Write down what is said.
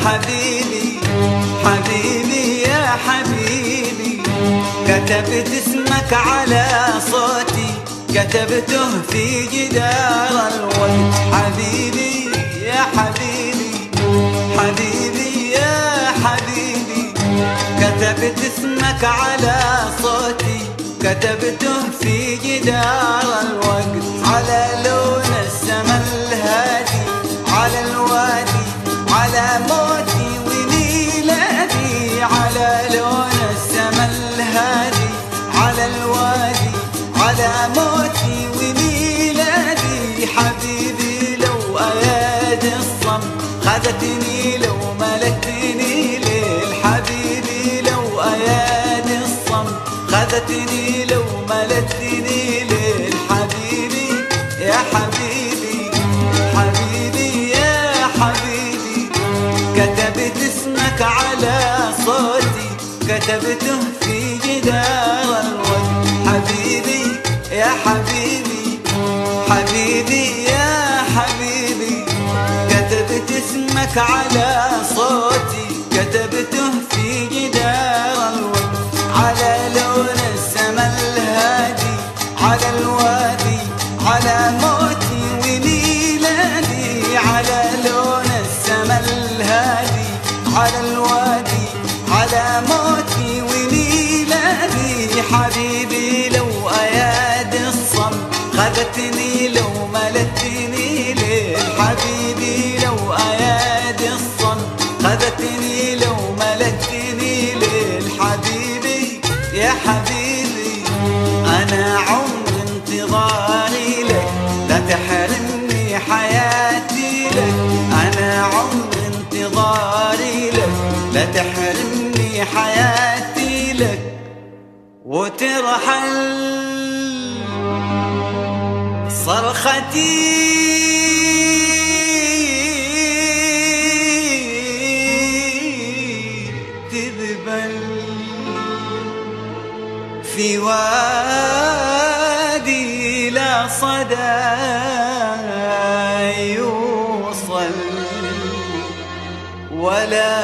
حبيبي حبيبي يا حبيبي كتبت اسمك على صوتي كتبته في جدار الوقت حبيبي يا حبيبي حبيبي يا حبيبي كتبت اسمك على صوتي كتبته في جدار الوقت على لون السما الهادي على الوادي على موتي وميلادي على لون السما الهادي على الوادي على موتي وميلادي حبيبي لو ايادي الصم خذتني لو ملكتني ليل حبيبي لو ايادي الصم خذتني لو ملكتني ليل حبيبي يا حبيبي حبيبي يا حبيبي كتبت اسمك على صوتي كتبته في جدار الوقت حبيبي يا حبيبي حبيبي يا حبيبي كتبت اسمك على صوتي كتبته في جدار الوقت على لون السما الهادي على الوادي على موتي وميلادي على لون السما الهادي على الوادي على موتي وميلادي حبيبي لو ايادي الصم خذتني لو ملتني ليل حبيبي لو ايادي الصم خذتني لو ملتني ليل حبيبي يا حبيبي انا عمر انتظاري لك لا تحرمني حياتي لك انا عمر انتظاري لك لا تحرمني حياتي لك وترحل صرختي تذبل في وادي لا صدى يوصل ولا